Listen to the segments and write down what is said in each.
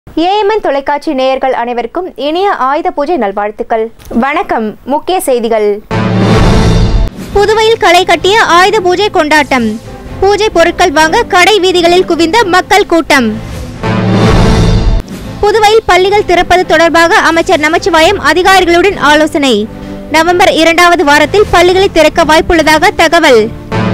AMN தொலைக்காட்சி நேயர்கள் அனைவருக்கும் இனிய ஆயுத பூஜை நல்வாழ்த்துக்கள் வணக்கம் முக்கிய செய்திகள் புதுவையில் களை கட்டிய ஆயுத பூஜை கொண்டாட்டம் பூஜை பொருட்கள் வாங்க கடை வீதிகளில் குவிந்த மக்கள் கூட்டம் புதுவையில் பள்ளிகள் திறப்பது தொடர்பாக அமைச்சர் நமச்சிவாயம் அதிகாரிகளுடன் ஆலோசனை நவம்பர் இரண்டாவது வாரத்தில் பள்ளிகளை திறக்க வாய்ப்புள்ளதாக தகவல்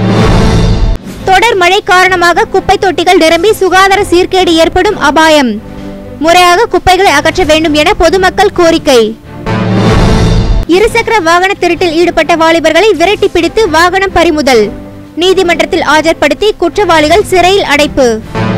தொடர் மழை காரணமாக குப்பை தொட்டிகள் நிரம்பி சுகாதார சீர்கேடு ஏற்படும் அபாயம் முறையாக குப்பைகளை அகற்ற வேண்டும் என பொதுமக்கள் கோரிக்கை இருசக்கர வாகன திருட்டில் ஈடுபட்ட வாலிபர்களை விரட்டி பிடித்து வாகனம் பறிமுதல் நீதிமன்றத்தில் ஆஜர்படுத்தி குற்றவாளிகள் சிறையில் அடைப்பு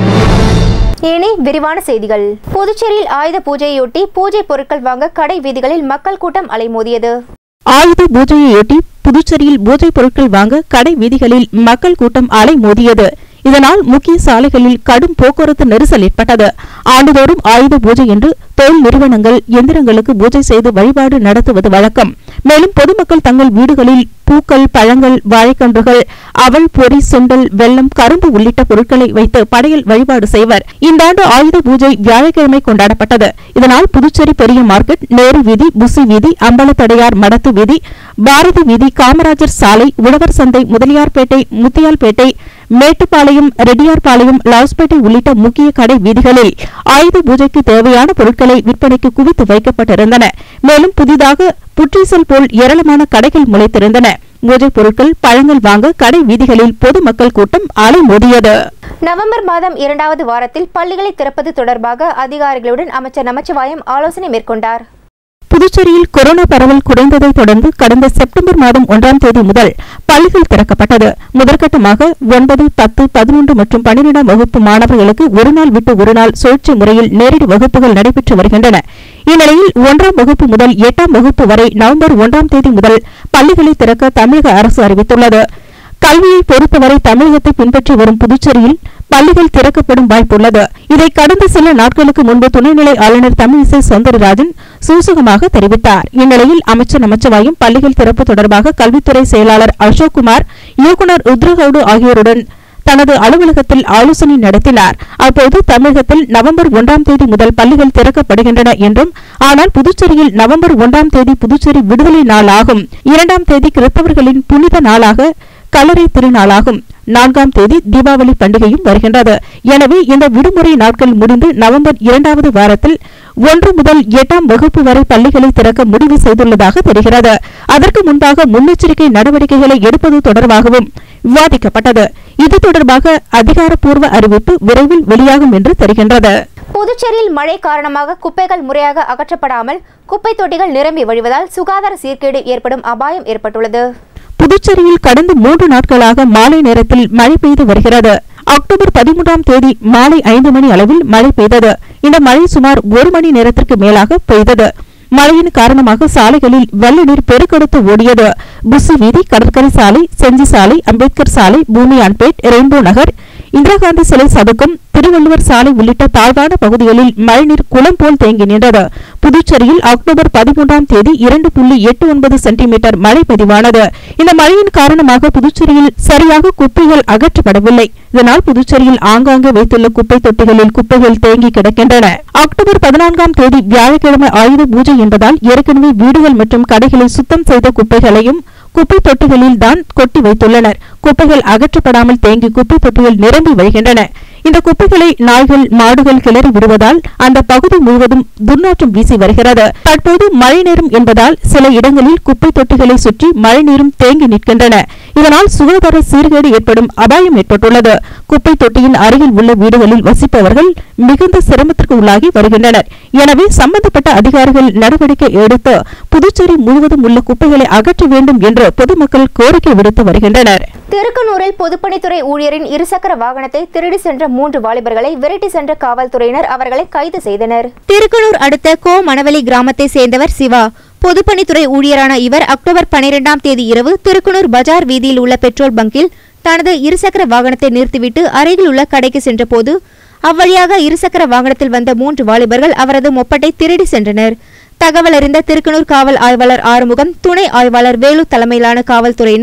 இனி விரிவான செய்திகள் புதுச்சேரியில் ஆயுத பூஜையொட்டி பூஜை பொருட்கள் வாங்க கடை வீதிகளில் மக்கள் கூட்டம் அலைமோதியது ஆயுத பூஜையையொட்டி புதுச்சேரியில் பூஜை பொருட்கள் வாங்க கடை வீதிகளில் மக்கள் கூட்டம் அலை மோதியது இதனால் முக்கிய சாலைகளில் கடும் போக்குவரத்து நெரிசல் ஏற்பட்டது ஆண்டுதோறும் ஆயுத பூஜை என்று தொழில் நிறுவனங்கள் எந்திரங்களுக்கு பூஜை செய்து வழிபாடு நடத்துவது வழக்கம் மேலும் பொதுமக்கள் தங்கள் வீடுகளில் பூக்கள் பழங்கள் வாழைக்கன்றுகள் அவல் பொரி சுண்டல் வெல்லம் கரும்பு உள்ளிட்ட பொருட்களை வைத்து படையல் வழிபாடு செய்வர் இந்த ஆண்டு ஆயுத பூஜை வியாழக்கிழமை கொண்டாடப்பட்டது இதனால் புதுச்சேரி பெரிய மார்க்கெட் நேரு வீதி புசி வீதி அம்பலத்தடையார் மடத்து வீதி பாரதி வீதி காமராஜர் சாலை உழவர் சந்தை முதலியார்பேட்டை முத்தியால்பேட்டை மேட்டுப்பாளையம் ரெட்டியார்பாளையம் லாஸ்பேட்டை உள்ளிட்ட முக்கிய கடை வீதிகளில் ஆயுத பூஜைக்கு தேவையான பொருட்களை விற்பனைக்கு குவித்து வைக்கப்பட்டிருந்தன மேலும் புதிதாக புற்றீசல் போல் ஏராளமான கடைகள் முளைத்திருந்தன பூஜை பொருட்கள் பழங்கள் வாங்க கடை வீதிகளில் பொதுமக்கள் கூட்டம் அலைமோதியது நவம்பர் மாதம் இரண்டாவது வாரத்தில் பள்ளிகளை திறப்பது தொடர்பாக அதிகாரிகளுடன் அமைச்சர் நமச்சிவாயம் ஆலோசனை மேற்கொண்டார் புதுச்சேரியில் கொரோனா பரவல் குறைந்ததை தொடர்ந்து கடந்த செப்டம்பர் மாதம் ஒன்றாம் தேதி முதல் பள்ளிகள் திறக்கப்பட்டது முதற்கட்டமாக ஒன்பது பத்து பதினொன்று மற்றும் பன்னிரெண்டாம் வகுப்பு மாணவர்களுக்கு ஒருநாள் விட்டு ஒருநாள் சுழற்சி முறையில் நேரடி வகுப்புகள் நடைபெற்று வருகின்றன இந்நிலையில் ஒன்றாம் வகுப்பு முதல் எட்டாம் வகுப்பு வரை நவம்பர் ஒன்றாம் தேதி முதல் பள்ளிகளை திறக்க தமிழக அரசு அறிவித்துள்ளது கல்வியை பொறுத்தவரை தமிழகத்தை பின்பற்றி வரும் புதுச்சேரியில் பள்ளிகள் திறக்கப்படும் வாய்ப்புள்ளது இதை கடந்த சில நாட்களுக்கு முன்பு துணைநிலை ஆளுநர் தமிழிசை சௌந்தரராஜன் சூசகமாக தெரிவித்தார் இந்நிலையில் அமைச்சர் நமச்சிவாயம் பள்ளிகள் திறப்பு தொடர்பாக கல்வித்துறை செயலாளர் அசோக்குமார் இயக்குநர் ருத்ரகவுடு ஆகியோருடன் தனது அலுவலகத்தில் ஆலோசனை நடத்தினார் அப்போது தமிழகத்தில் நவம்பர் ஒன்றாம் தேதி முதல் பள்ளிகள் திறக்கப்படுகின்றன என்றும் ஆனால் புதுச்சேரியில் நவம்பர் ஒன்றாம் தேதி புதுச்சேரி விடுதலை நாள் ஆகும் இரண்டாம் தேதி கிறிஸ்தவர்களின் புனித நாளாக கல்லறை திருநாளாகும் நான்காம் தேதி தீபாவளி பண்டிகையும் வருகின்றது எனவே இந்த விடுமுறை நாட்கள் முடிந்து நவம்பர் இரண்டாவது வாரத்தில் ஒன்று முதல் எட்டாம் வகுப்பு வரை பள்ளிகளை திறக்க முடிவு செய்துள்ளதாக தெரிகிறது அதற்கு முன்பாக முன்னெச்சரிக்கை நடவடிக்கைகளை எடுப்பது தொடர்பாகவும் விவாதிக்கப்பட்டது இது தொடர்பாக அதிகாரப்பூர்வ அறிவிப்பு விரைவில் வெளியாகும் என்று தெரிகின்றது புதுச்சேரியில் மழை காரணமாக குப்பைகள் முறையாக அகற்றப்படாமல் குப்பை தொட்டிகள் நிரம்பி வழிவதால் சுகாதார சீர்கேடு ஏற்படும் அபாயம் ஏற்பட்டுள்ளது புதுச்சேரியில் கடந்த மூன்று நாட்களாக மாலை நேரத்தில் மழை பெய்து வருகிறது அக்டோபர் பதிமூன்றாம் தேதி மாலை ஐந்து மணி அளவில் மழை பெய்தது இந்த மழை சுமார் ஒரு மணி நேரத்திற்கு மேலாக பெய்தது மழையின் காரணமாக சாலைகளில் வெள்ள நீர் பெருக்கெடுத்து ஓடியது புசு வீதி கடற்கரை சாலை செஞ்சி சாலை அம்பேத்கர் சாலை பூமியான்பேட் ரெயின்போ நகர் இந்திரா காந்தி சிலை சதுக்கம் திருவள்ளுவர் சாலை உள்ளிட்ட தாழ்வான பகுதிகளில் மழைநீர் குளம் போல் தேங்கி நின்றது புதுச்சேரியில் அக்டோபர் பதிமூன்றாம் தேதி இரண்டு புள்ளி எட்டு ஒன்பது சென்டிமீட்டர் மழை பதிவானது இந்த மழையின் காரணமாக புதுச்சேரியில் சரியாக குப்பைகள் அகற்றப்படவில்லை இதனால் புதுச்சேரியில் ஆங்காங்கே வைத்துள்ள குப்பை தொட்டிகளில் குப்பைகள் தேங்கி கிடக்கின்றன அக்டோபர் பதினான்காம் தேதி வியாழக்கிழமை ஆயுத பூஜை என்பதால் ஏற்கனவே வீடுகள் மற்றும் கடைகளை சுத்தம் செய்த குப்பைகளையும் குப்பை தொட்டிகளில் தான் கொட்டி வைத்துள்ளனர் குப்பைகள் அகற்றப்படாமல் தேங்கி குப்பை தொட்டிகள் நிரம்பி வருகின்றன இந்த குப்பைகளை நாய்கள் மாடுகள் கிளறி விடுவதால் அந்த பகுதி முழுவதும் துர்நாற்றம் வீசி வருகிறது தற்போது மழை நேரம் என்பதால் சில இடங்களில் குப்பை தொட்டிகளை சுற்றி மழை நீரும் தேங்கி நிற்கின்றன இதனால் சுகாதார சீர்கேடு ஏற்படும் அபாயம் ஏற்பட்டுள்ளது குப்பை தொட்டியின் அருகில் உள்ள வீடுகளில் வசிப்பவர்கள் மிகுந்த சிரமத்திற்கு உள்ளாகி வருகின்றனர் எனவே சம்பந்தப்பட்ட அதிகாரிகள் நடவடிக்கை எடுத்து புதுச்சேரி முழுவதும் உள்ள குப்பைகளை அகற்ற வேண்டும் என்று பொதுமக்கள் கோரிக்கை விடுத்து வருகின்றனர் திருக்கனூரில் பொதுப்பணித்துறை ஊழியரின் இருசக்கர வாகனத்தை திருடி சென்ற மூன்று வாலிபர்களை விரட்டி சென்ற காவல்துறையினர் அவர்களை கைது செய்தனர் திருக்கனூர் அடுத்த கோ மணவெளி கிராமத்தை சேர்ந்தவர் சிவா பொதுப்பணித்துறை ஊழியரான இவர் அக்டோபர் பனிரெண்டாம் தேதி இரவு திருக்கனூர் பஜார் வீதியில் உள்ள பெட்ரோல் பங்கில் தனது இருசக்கர வாகனத்தை நிறுத்திவிட்டு அருகில் உள்ள கடைக்கு சென்றபோது அவ்வழியாக இருசக்கர வாகனத்தில் வந்த மூன்று வாலிபர்கள் அவரது மொப்பட்டை திருடி சென்றனர் தகவல் அறிந்த திருக்கனூர் காவல் ஆய்வாளர் ஆறுமுகம் துணை ஆய்வாளர் வேலு தலைமையிலான காவல்துறையினர்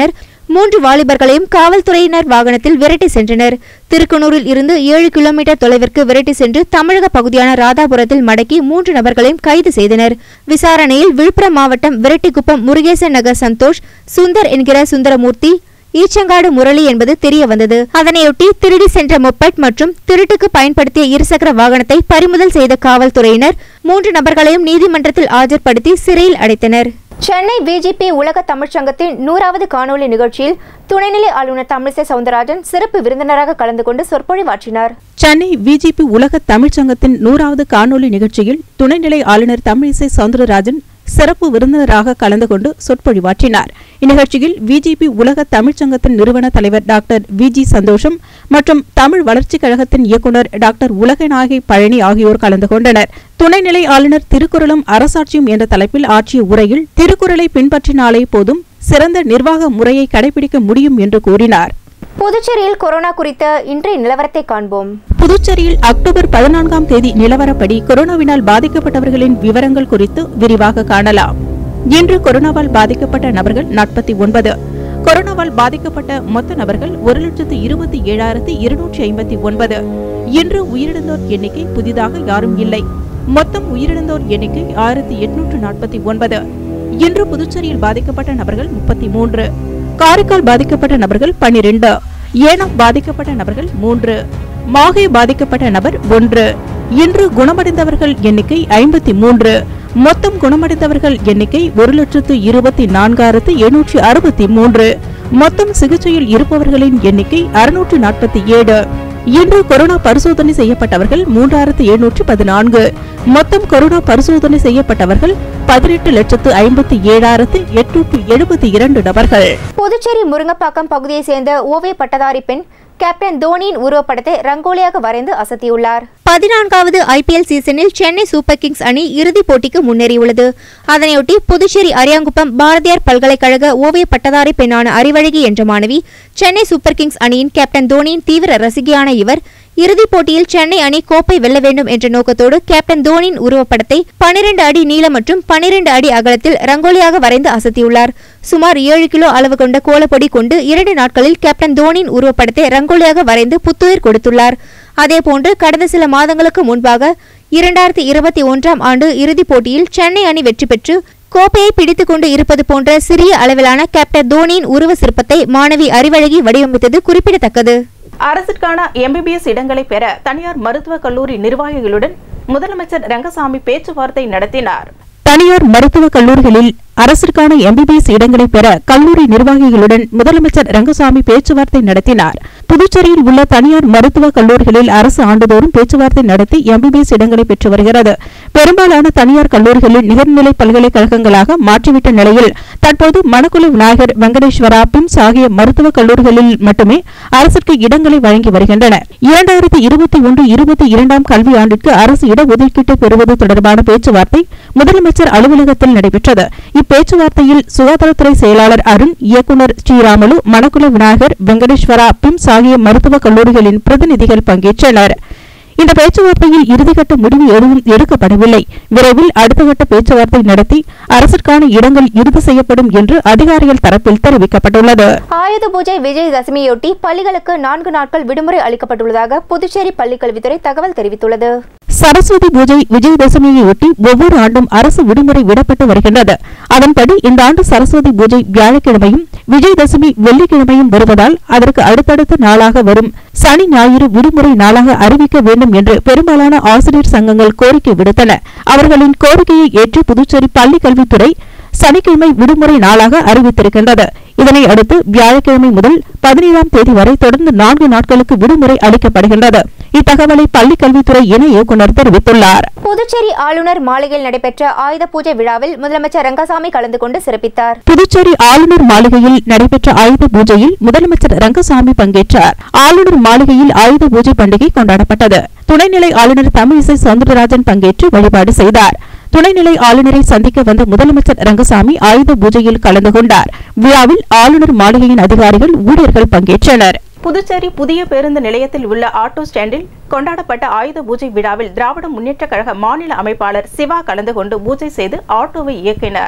மூன்று வாலிபர்களையும் காவல்துறையினர் வாகனத்தில் விரட்டி சென்றனர் திருக்கனூரில் இருந்து ஏழு கிலோமீட்டர் தொலைவிற்கு விரட்டி சென்று தமிழக பகுதியான ராதாபுரத்தில் மடக்கி மூன்று நபர்களையும் கைது செய்தனர் விசாரணையில் விழுப்புரம் மாவட்டம் விரட்டிக்குப்பம் முருகேசன் நகர் சந்தோஷ் சுந்தர் என்கிற சுந்தரமூர்த்தி ஈச்சங்காடு முரளி என்பது தெரிய வந்தது அதனையொட்டி திருடி சென்ற மொப்பட் மற்றும் திருட்டுக்கு பயன்படுத்திய இருசக்கர வாகனத்தை பறிமுதல் செய்த காவல்துறையினர் மூன்று நபர்களையும் நீதிமன்றத்தில் ஆஜர்படுத்தி சிறையில் அடைத்தனர் சென்னை பிஜேபி உலக தமிழ்ச்சங்கத்தின் நூறாவது காணொலி நிகழ்ச்சியில் துணைநிலை ஆளுநர் தமிழிசை சவுந்தரராஜன் சிறப்பு விருந்தினராக கலந்து கொண்டு சொற்பொழிவாற்றினார் சென்னை விஜிபி உலக தமிழ்ச்சங்கத்தின் நூறாவது காணொலி நிகழ்ச்சியில் துணைநிலை ஆளுநர் தமிழிசை சவுந்தரராஜன் சிறப்பு விருந்தினராக கலந்து கொண்டு சொற்பொழிவாற்றினார் இந்நிகழ்ச்சியில் விஜிபி உலக தமிழ்ச்சங்கத்தின் நிறுவன தலைவர் டாக்டர் வி ஜி சந்தோஷம் மற்றும் தமிழ் வளர்ச்சிக் கழகத்தின் இயக்குநர் டாக்டர் உலகநாயகி பழனி ஆகியோர் கலந்து கொண்டனர் துணைநிலை ஆளுநர் திருக்குறளும் அரசாட்சியும் என்ற தலைப்பில் ஆற்றிய உரையில் திருக்குறளை பின்பற்றினாலே போதும் சிறந்த நிர்வாக முறையை கடைபிடிக்க முடியும் என்று கூறினார் புதுச்சேரியில் கொரோனா குறித்த இன்றைய நிலவரத்தை காண்போம் புதுச்சேரியில் அக்டோபர் பதினான்காம் தேதி நிலவரப்படி கொரோனாவினால் பாதிக்கப்பட்டவர்களின் விவரங்கள் குறித்து விரிவாக காணலாம் இன்று கொரோனாவால் பாதிக்கப்பட்ட நபர்கள் நாற்பத்தி ஒன்பது கொரோனாவால் பாதிக்கப்பட்ட மொத்த நபர்கள் ஒரு லட்சத்து இருபத்தி ஏழாயிரத்தி இருநூற்றி ஐம்பத்தி ஒன்பது இன்று உயிரிழந்தோர் எண்ணிக்கை புதிதாக யாரும் இல்லை மொத்தம் உயிரிழந்தோர் எண்ணிக்கை ஆயிரத்தி எட்நூற்று நாற்பத்தி ஒன்பது இன்று புதுச்சேரியில் பாதிக்கப்பட்ட நபர்கள் முப்பத்தி மூன்று காரைக்கால் பாதிக்கப்பட்ட நபர்கள் பன்னிரண்டு ஏனாம் பாதிக்கப்பட்ட நபர்கள் மூன்று மாஹே பாதிக்கப்பட்ட நபர் ஒன்று இன்று குணமடைந்தவர்கள் எண்ணிக்கை ஐம்பத்தி மூன்று மொத்தம் குணமடைந்தவர்கள் எண்ணிக்கை ஒரு லட்சத்து இருபத்தி நான்காயிரத்து எண்ணூற்றி அறுபத்தி மூன்று மொத்தம் சிகிச்சையில் இருப்பவர்களின் எண்ணிக்கை அறுநூற்று நாற்பத்தி ஏழு இன்று கொரோனா பரிசோதனை செய்யப்பட்டவர்கள் மூன்றாயிரத்து எழுநூற்று பதினான்கு மொத்தம் கொரோனா பரிசோதனை செய்யப்பட்டவர்கள் பதினெட்டு லட்சத்து ஐம்பத்தி ஏழாயிரத்து எட்நூற்று எழுபத்தி இரண்டு நபர்கள் புதுச்சேரி முருங்கப்பாக்கம் பகுதியைச் சேர்ந்த ஓவிய பட்டதாரி பெண் கேப்டன் தோனியின் உருவப்படத்தை ரங்கோலியாக வரைந்து அசத்தியுள்ளார் பதினான்காவது ஐபிஎல் சீசனில் சென்னை சூப்பர் கிங்ஸ் அணி இறுதிப் போட்டிக்கு முன்னேறியுள்ளது அதனையொட்டி புதுச்சேரி அரியாங்குப்பம் பாரதியார் பல்கலைக்கழக ஓவிய பட்டதாரி பெண்ணான அறிவழகி என்ற மாணவி சென்னை சூப்பர் கிங்ஸ் அணியின் கேப்டன் தோனியின் தீவிர ரசிகையான இவர் இறுதிப் போட்டியில் சென்னை அணி கோப்பை வெல்ல வேண்டும் என்ற நோக்கத்தோடு கேப்டன் தோனியின் உருவப்படத்தை 12 அடி நீளம் மற்றும் 12 அடி அகலத்தில் ரங்கோலியாக வரைந்து அசத்தியுள்ளார் சுமார் ஏழு கிலோ அளவு கொண்ட கோலப்பொடி கொண்டு இரண்டு நாட்களில் கேப்டன் தோனியின் உருவப்படத்தை ரங்கோலியாக வரைந்து புத்துயிர் கொடுத்துள்ளார் அதேபோன்று கடந்த சில மாதங்களுக்கு முன்பாக இரண்டாயிரத்தி இருபத்தி ஒன்றாம் ஆண்டு இறுதிப் போட்டியில் சென்னை அணி வெற்றி பெற்று கோப்பையை பிடித்துக் கொண்டு இருப்பது போன்ற சிறிய அளவிலான கேப்டன் தோனியின் உருவ சிற்பத்தை மாணவி அறிவழகி வடிவமைத்தது குறிப்பிடத்தக்கது அரசிற்கான எம்பிபிஎஸ் இடங்களை பெற தனியார் மருத்துவக் கல்லூரி நிர்வாகிகளுடன் முதலமைச்சர் ரங்கசாமி பேச்சுவார்த்தை நடத்தினார் தனியார் மருத்துவக் கல்லூரிகளில் அரசிற்கான எம்பிபிஎஸ் இடங்களை பெற கல்லூரி நிர்வாகிகளுடன் முதலமைச்சர் ரங்கசாமி பேச்சுவார்த்தை நடத்தினார் புதுச்சேரியில் உள்ள தனியார் மருத்துவக் கல்லூரிகளில் அரசு ஆண்டுதோறும் பேச்சுவார்த்தை நடத்தி எம்பிபிஎஸ் இடங்களை பெற்று வருகிறது பெரும்பாலான தனியார் கல்லூரிகளில் நிகர்நிலை பல்கலைக்கழகங்களாக மாற்றிவிட்ட நிலையில் தற்போது மணக்குள விநாயகர் வெங்கடேஸ்வரா பிம்ஸ் ஆகிய மருத்துவக் கல்லூரிகளில் மட்டுமே அரசுக்கு இடங்களை வழங்கி வருகின்றன இரண்டாயிரத்தி இருபத்தி ஒன்று இருபத்தி இரண்டாம் கல்வி ஆண்டிற்கு அரசு இடஒதுக்கீட்டு பெறுவது தொடர்பான பேச்சுவார்த்தை முதலமைச்சர் அலுவலகத்தில் நடைபெற்றது இப்பேச்சுவார்த்தையில் சுகாதாரத்துறை செயலாளர் அருண் இயக்குநர் ஸ்ரீராமலு மணக்குள விநாயகர் வெங்கடேஸ்வரா பிம்ஸ் ஆகிய மருத்துவக் கல்லூரிகளின் பிரதிநிதிகள் பங்கேற்றனர் இந்த பேச்சுவார்த்தையில் இறுதிக்கட்ட முடிவு எதுவும் எடுக்கப்படவில்லை விரைவில் அடுத்த கட்ட பேச்சுவார்த்தை நடத்தி அரசிற்கான இடங்கள் இறுதி செய்யப்படும் என்று அதிகாரிகள் தரப்பில் தெரிவிக்கப்பட்டுள்ளது ஆயுத பூஜை விஜயதசமியொட்டி பள்ளிகளுக்கு நான்கு நாட்கள் விடுமுறை அளிக்கப்பட்டுள்ளதாக புதுச்சேரி பள்ளிக்கல்வித்துறை தகவல் தெரிவித்துள்ளது சரஸ்வதி பூஜை விஜயதசமியையொட்டி ஒவ்வொரு ஆண்டும் அரசு விடுமுறை விடப்பட்டு வருகின்றது அதன்படி இந்த ஆண்டு சரஸ்வதி பூஜை வியாழக்கிழமையும் விஜயதசமி வெள்ளிக்கிழமையும் வருவதால் அதற்கு அடுத்தடுத்த நாளாக வரும் சனி ஞாயிறு விடுமுறை நாளாக அறிவிக்க வேண்டும் என்று பெரும்பாலான ஆசிரியர் சங்கங்கள் கோரிக்கை விடுத்தன அவர்களின் கோரிக்கையை ஏற்று புதுச்சேரி பள்ளிக் கல்வித்துறை சனிக்கிழமை விடுமுறை நாளாக அறிவித்திருக்கின்றது இதனை அடுத்து வியாழக்கிழமை முதல் பதினேழாம் தேதி வரை தொடர்ந்து நான்கு நாட்களுக்கு விடுமுறை அளிக்கப்படுகின்றது இத்தகவலை பள்ளிக் கல்வித்துறை இணை இயக்குநர் தெரிவித்துள்ளார் புதுச்சேரி ஆளுநர் மாளிகையில் நடைபெற்ற ஆயுத பூஜை விழாவில் முதலமைச்சர் ரங்கசாமி கலந்து கொண்டு சிறப்பித்தார் புதுச்சேரி ஆளுநர் மாளிகையில் நடைபெற்ற ஆயுத பூஜையில் முதலமைச்சர் ரங்கசாமி பங்கேற்றார் ஆளுநர் மாளிகையில் ஆயுத பூஜை பண்டிகை கொண்டாடப்பட்டது துணைநிலை ஆளுநர் தமிழிசை சவுந்தரராஜன் பங்கேற்று வழிபாடு செய்தார் துணைநிலை ஆளுநரை சந்திக்க வந்த முதலமைச்சர் ரங்கசாமி ஆயுத பூஜையில் கலந்து கொண்டார் விழாவில் ஆளுநர் மாளிகையின் அதிகாரிகள் ஊழியர்கள் பங்கேற்றனர் புதுச்சேரி புதிய பேருந்து நிலையத்தில் உள்ள ஆட்டோ ஸ்டாண்டில் கொண்டாடப்பட்ட ஆயுத பூஜை விழாவில் திராவிட முன்னேற்றக் கழக மாநில அமைப்பாளர் சிவா கலந்து கொண்டு பூஜை செய்து ஆட்டோவை இயக்கினார்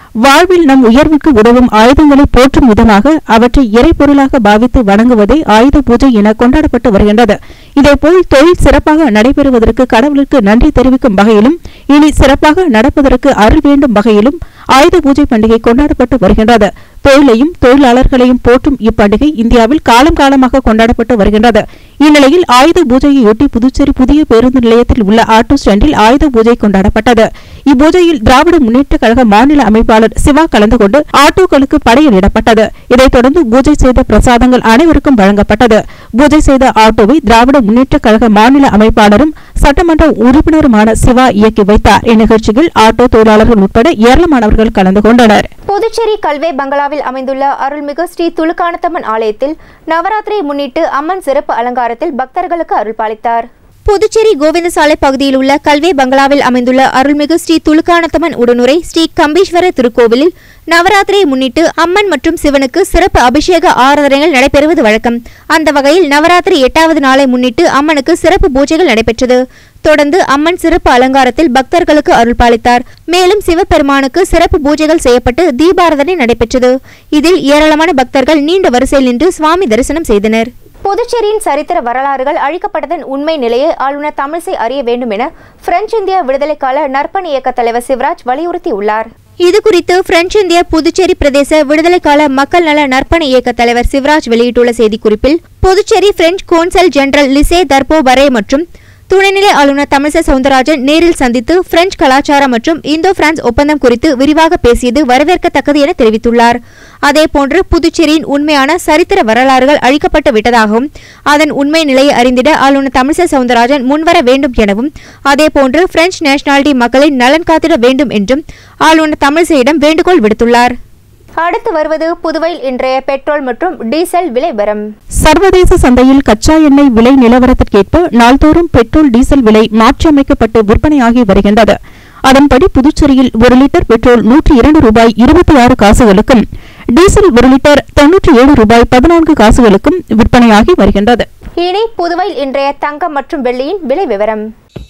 வாழ்வில் நம் உயர்வுக்கு உதவும் ஆயுதங்களை போற்றும் விதமாக அவற்றை இறைப்பொருளாக பாவித்து வணங்குவதே ஆயுத பூஜை என கொண்டாடப்பட்டு வருகின்றது இதேபோல் தொழில் சிறப்பாக நடைபெறுவதற்கு கடவுளுக்கு நன்றி தெரிவிக்கும் வகையிலும் இனி சிறப்பாக நடப்பதற்கு அருள் வேண்டும் வகையிலும் ஆயுத பூஜை பண்டிகை கொண்டாடப்பட்டு வருகின்றது தொழிலையும் தொழிலாளர்களையும் போற்றும் இப்பண்டிகை இந்தியாவில் காலம் காலமாக கொண்டாடப்பட்டு வருகின்றது இந்நிலையில் ஆயுத பூஜையையொட்டி புதுச்சேரி புதிய பேருந்து நிலையத்தில் உள்ள ஆட்டோ ஸ்டாண்டில் ஆயுத பூஜை கொண்டாடப்பட்டது இப்பூஜையில் திராவிட முன்னேற்ற கழக மாநில அமைப்பாளர் சிவா கலந்து கொண்டு ஆட்டோக்களுக்கு படையலிடப்பட்டது இதைத் தொடர்ந்து பூஜை செய்த பிரசாதங்கள் அனைவருக்கும் வழங்கப்பட்டது பூஜை செய்த ஆட்டோவை திராவிட முன்னேற்ற கழக மாநில அமைப்பாளரும் சட்டமன்ற உறுப்பினருமான சிவா இயக்கி வைத்தார் இந்நிகழ்ச்சியில் ஆட்டோ தொழிலாளர்கள் உட்பட ஏராளமானவர்கள் கலந்து கொண்டனர் புதுச்சேரி கல்வே பங்களாவில் அமைந்துள்ள அருள்மிகு ஸ்ரீ துலுக்கானத்தம்மன் ஆலயத்தில் நவராத்திரியை முன்னிட்டு அம்மன் சிறப்பு அலங்காரத்தில் பக்தர்களுக்கு அருள் பாலித்தார் புதுச்சேரி கோவிந்தசாலை பகுதியில் உள்ள கல்வே பங்களாவில் அமைந்துள்ள அருள்மிகு ஸ்ரீ துலுக்கானத்தம்மன் உடனுரை ஸ்ரீ கம்பீஸ்வர திருக்கோவிலில் நவராத்திரியை முன்னிட்டு அம்மன் மற்றும் சிவனுக்கு சிறப்பு அபிஷேக ஆராதனைகள் நடைபெறுவது வழக்கம் அந்த வகையில் நவராத்திரி எட்டாவது நாளை முன்னிட்டு அம்மனுக்கு சிறப்பு பூஜைகள் நடைபெற்றது தொடர்ந்து அம்மன் சிறப்பு அலங்காரத்தில் பக்தர்களுக்கு அருள் பாலித்தார் மேலும் சிவபெருமானுக்கு சிறப்பு பூஜைகள் செய்யப்பட்டு தீபாராதனை நடைபெற்றது இதில் ஏராளமான பக்தர்கள் நீண்ட வரிசையில் நின்று சுவாமி தரிசனம் செய்தனர் புதுச்சேரியின் சரித்திர வரலாறுகள் அழிக்கப்பட்டதன் உண்மை நிலையை ஆளுநர் தமிழிசை அறிய வேண்டும் என பிரெஞ்சு இந்திய விடுதலைக்கால நற்பணி இயக்க தலைவர் சிவராஜ் வலியுறுத்தியுள்ளார் இதுகுறித்து பிரெஞ்சு இந்திய புதுச்சேரி பிரதேச விடுதலைக்கால மக்கள் நல நற்பணி இயக்க தலைவர் சிவராஜ் வெளியிட்டுள்ள செய்திக்குறிப்பில் Puducherry French consul general Lise Talbot Barré மற்றும் துணைநிலை ஆளுநர் தமிழிசை சவுந்தரராஜன் நேரில் சந்தித்து பிரெஞ்சு கலாச்சாரம் மற்றும் இந்தோ பிரான்ஸ் ஒப்பந்தம் குறித்து விரிவாக பேசியது வரவேற்கத்தக்கது என தெரிவித்துள்ளார் அதேபோன்று புதுச்சேரியின் உண்மையான சரித்திர வரலாறுகள் அழிக்கப்பட்டு விட்டதாகவும் அதன் உண்மை நிலையை அறிந்திட ஆளுநர் தமிழிசை சவுந்தரராஜன் முன்வர வேண்டும் எனவும் அதேபோன்று பிரெஞ்சு நேஷனாலிட்டி மக்களின் நலன் காத்திட வேண்டும் என்றும் ஆளுநர் தமிழிசையிடம் வேண்டுகோள் விடுத்துள்ளார் அடுத்து வருவது புதுவையில் இன்றைய பெட்ரோல் மற்றும் டீசல் விலை வரம் சர்வதேச சந்தையில் கச்சா எண்ணெய் விலை நிலவரத்திற்கேற்ப நாள்தோறும் பெட்ரோல் டீசல் விலை மாற்றியமைக்கப்பட்டு விற்பனையாகி வருகின்றது அதன்படி புதுச்சேரியில் ஒரு லிட்டர் பெட்ரோல் நூற்றி இரண்டு ரூபாய் இருபத்தி ஆறு காசுகளுக்கும் டீசல் ஒரு லிட்டர் தொன்னூற்றி ஏழு ரூபாய் பதினான்கு காசுகளுக்கும் விற்பனையாகி வருகின்றது இனி புதுவையில் இன்றைய தங்கம் மற்றும் வெள்ளியின் விலை விவரம்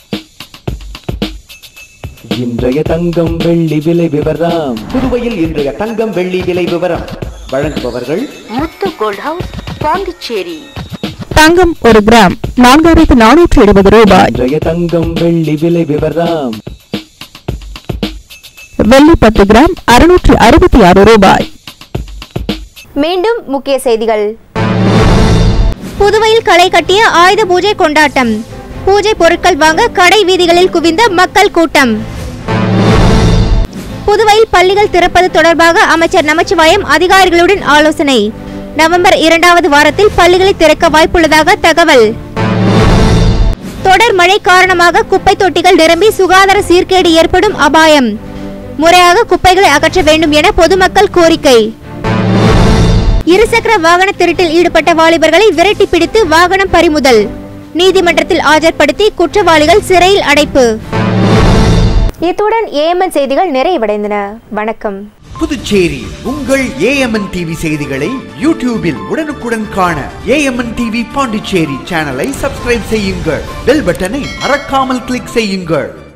இன்றைய தங்கம் வெள்ளி விலை விவரம் புதுவையில் இன்றைய தங்கம் வெள்ளி விலை விவரம் வழங்குபவர்கள் முத்து கோல்ட் ஹவுஸ் பாண்டிச்சேரி தங்கம் ஒரு கிராம் நான்காயிரத்து நானூற்றி எழுபது ரூபாய் இன்றைய தங்கம் வெள்ளி விலை விவரம் வெள்ளி பத்து கிராம் அறுநூற்றி அறுபத்தி ஆறு ரூபாய் மீண்டும் முக்கிய செய்திகள் புதுவையில் களை கட்டிய ஆயுத பூஜை கொண்டாட்டம் பூஜை பொருட்கள் வாங்க கடை வீதிகளில் குவிந்த மக்கள் கூட்டம் புதுவையில் பள்ளிகள் திறப்பது தொடர்பாக அமைச்சர் நமச்சிவாயம் அதிகாரிகளுடன் ஆலோசனை நவம்பர் இரண்டாவது வாரத்தில் பள்ளிகளை திறக்க வாய்ப்புள்ளதாக தகவல் தொடர் மழை காரணமாக குப்பை தொட்டிகள் நிரம்பி சுகாதார சீர்கேடு ஏற்படும் அபாயம் முறையாக குப்பைகளை அகற்ற வேண்டும் என பொதுமக்கள் கோரிக்கை இருசக்கர வாகன திருட்டில் ஈடுபட்ட வாலிபர்களை விரட்டி பிடித்து வாகனம் பறிமுதல் நீதிமன்றத்தில் ஆஜர்படுத்தி குற்றவாளிகள் சிறையில் அடைப்பு இத்துடன் ஏஎம்என் செய்திகள் நிறைவடைந்தன வணக்கம் புதுச்சேரி உங்கள் ஏஎம்என் டிவி செய்திகளை யூடியூபில் உடனுக்குடன் காண ஏஎம்என் டிவி பாண்டிச்சேரி சேனலை சப்ஸ்கிரைப் செய்யுங்கள் பெல் பட்டனை மறக்காமல் கிளிக் செய்யுங்கள்